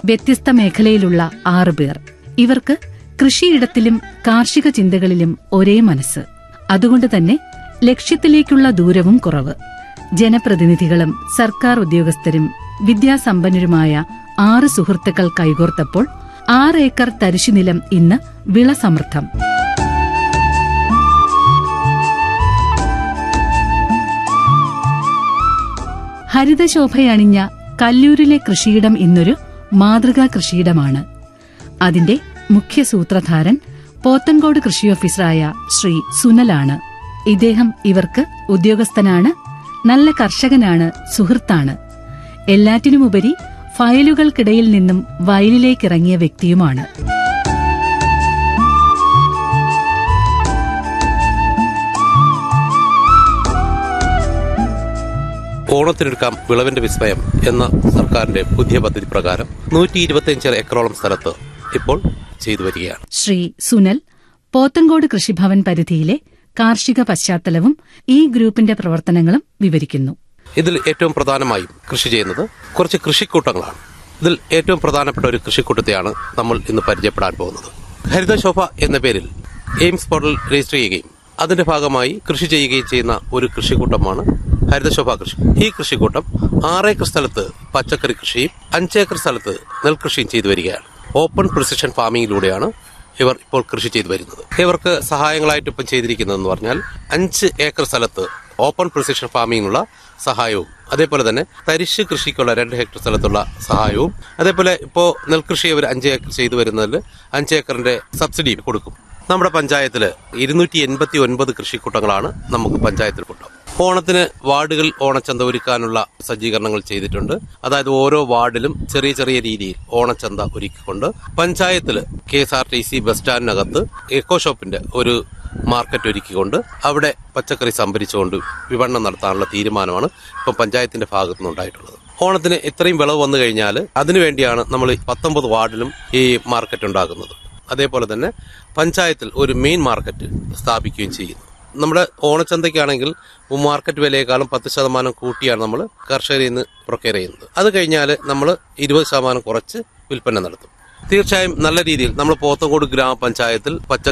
വ്യത്യസ്ത മേഖലയിലുള്ള ആറു പേർ ഇവർക്ക് കൃഷിയിടത്തിലും കാർഷിക ചിന്തകളിലും ഒരേ മനസ്സ് അതുകൊണ്ട് തന്നെ ലക്ഷ്യത്തിലേക്കുള്ള ദൂരവും കുറവ് ജനപ്രതിനിധികളും സർക്കാർ ഉദ്യോഗസ്ഥരും വിദ്യാസമ്പന്നരുമായ ആറ് സുഹൃത്തുക്കൾ കൈകോർത്തപ്പോൾ ആറ് ഏക്കർ തരിശുനിലം ഇന്ന് വിളസമൃദ്ധം ഹരിതശോഭയണിഞ്ഞ കല്ലൂരിലെ കൃഷിയിടം ഇന്നൊരു മാതൃകാ കൃഷിയിടമാണ് അതിന്റെ മുഖ്യ സൂത്രധാരൻ പോത്തൻകോട് കൃഷി ഓഫീസറായ ശ്രീ സുനലാണ് ഇദ്ദേഹം ഇവർക്ക് ഉദ്യോഗസ്ഥനാണ് നല്ല കർഷകനാണ് സുഹൃത്താണ് എല്ലാറ്റിനുമുപരി ഫയലുകൾക്കിടയിൽ നിന്നും വയലിലേക്കിറങ്ങിയ വ്യക്തിയുമാണ് ഓണത്തിനെടുക്കാം വിളവിന്റെ വിസ്മയം എന്ന സർക്കാരിന്റെ പുതിയ പദ്ധതി പ്രകാരം നൂറ്റി ഇരുപത്തിയഞ്ച് ഏക്കറോളം സ്ഥലത്ത് ഇപ്പോൾ ചെയ്തു വരികയാണ് ശ്രീ സുനൽ പോത്തൻകോട് കൃഷിഭവൻ പരിധിയിലെ കാർഷിക പശ്ചാത്തലവും ഈ ഗ്രൂപ്പിന്റെ പ്രവർത്തനങ്ങളും വിവരിക്കുന്നു ഇതിൽ ഏറ്റവും പ്രധാനമായും കൃഷി ചെയ്യുന്നത് കുറച്ച് കൃഷിക്കൂട്ടങ്ങളാണ് ഇതിൽ ഏറ്റവും പ്രധാനപ്പെട്ട ഒരു കൃഷിക്കൂട്ടത്തെയാണ് നമ്മൾ ഇന്ന് പരിചയപ്പെടാൻ പോകുന്നത് ഹരിതശോഭ എന്ന പേരിൽ എയിംസ് പോർട്ടൽ രജിസ്റ്റർ ചെയ്യുകയും അതിന്റെ ഭാഗമായി കൃഷി ചെയ്യുകയും ചെയ്യുന്ന ഒരു കൃഷിക്കൂട്ടമാണ് ഹരിതശോഭ കൃഷി ഈ കൃഷിക്കൂട്ടം ആറേക്കർ സ്ഥലത്ത് പച്ചക്കറി കൃഷിയും അഞ്ചേക്കർ സ്ഥലത്ത് നെൽകൃഷിയും ചെയ്തു വരികയാണ് ഓപ്പൺ പ്രിസിഷൻ ഫാമിംഗിലൂടെയാണ് ഇവർ ഇപ്പോൾ കൃഷി ചെയ്തു വരുന്നത് ഇവർക്ക് സഹായങ്ങളായിട്ട് ഇപ്പം ചെയ്തിരിക്കുന്നതെന്ന് പറഞ്ഞാൽ അഞ്ച് ഏക്കർ സ്ഥലത്ത് ഓപ്പൺ പ്രിസിഷൻ ഫാമിങ്ങിനുള്ള സഹായവും അതേപോലെ തന്നെ തരിശ് കൃഷിക്കുള്ള രണ്ട് ഹെക്ടർ സ്ഥലത്തുള്ള സഹായവും അതേപോലെ ഇപ്പോൾ നെൽകൃഷി അവർ അഞ്ച് ഏക്കർ ചെയ്തു വരുന്നതിൽ അഞ്ച് ഏക്കറിന്റെ സബ്സിഡി കൊടുക്കും നമ്മുടെ പഞ്ചായത്തിൽ ഇരുന്നൂറ്റി എൺപത്തി ഒൻപത് കൃഷിക്കൂട്ടങ്ങളാണ് നമുക്ക് പഞ്ചായത്തിൽക്കുള്ളത് ഓണത്തിന് വാർഡുകൾ ഓണച്ചന്ത ഒരുക്കാനുള്ള സജ്ജീകരണങ്ങൾ ചെയ്തിട്ടുണ്ട് അതായത് ഓരോ വാർഡിലും ചെറിയ ചെറിയ രീതിയിൽ ഓണച്ചന്ത ഒരുക്കിക്കൊണ്ട് പഞ്ചായത്തിൽ K S R T C bus സ്റ്റാൻഡിനകത്ത് എക്കോ ഷോപ്പിന്റെ ഒരു മാർക്കറ്റ് ഒരുക്കിക്കൊണ്ട് അവിടെ പച്ചക്കറി സംഭരിച്ചുകൊണ്ട് വിപണനം നടത്താനുള്ള തീരുമാനമാണ് ഇപ്പം പഞ്ചായത്തിന്റെ ഭാഗത്തു നിന്നുണ്ടായിട്ടുള്ളത് ഓണത്തിന് ഇത്രയും വിളവ് വന്നു കഴിഞ്ഞാൽ അതിനുവേണ്ടിയാണ് നമ്മൾ പത്തൊമ്പത് വാർഡിലും ഈ മാർക്കറ്റ് ഉണ്ടാക്കുന്നത് അതേപോലെ തന്നെ പഞ്ചായത്തിൽ ഒരു മെയിൻ മാർക്കറ്റ് സ്ഥാപിക്കുകയും ചെയ്യുന്നു നമ്മുടെ ഓണച്ചന്തയ്ക്കാണെങ്കിൽ മാർക്കറ്റ് വിലയേക്കാളും പത്ത് ശതമാനം കൂട്ടിയാണ് നമ്മൾ കർഷകരിൽ നിന്ന് പ്രൊക്കയർ ചെയ്യുന്നത് അത് കഴിഞ്ഞാൽ നമ്മൾ ഇരുപത് ശതമാനം കുറച്ച് വിൽപ്പന നടത്തും തീർച്ചയായും നല്ല രീതിയിൽ നമ്മൾ പോത്തങ്കോട് ഗ്രാമപഞ്ചായത്തിൽ പച്ച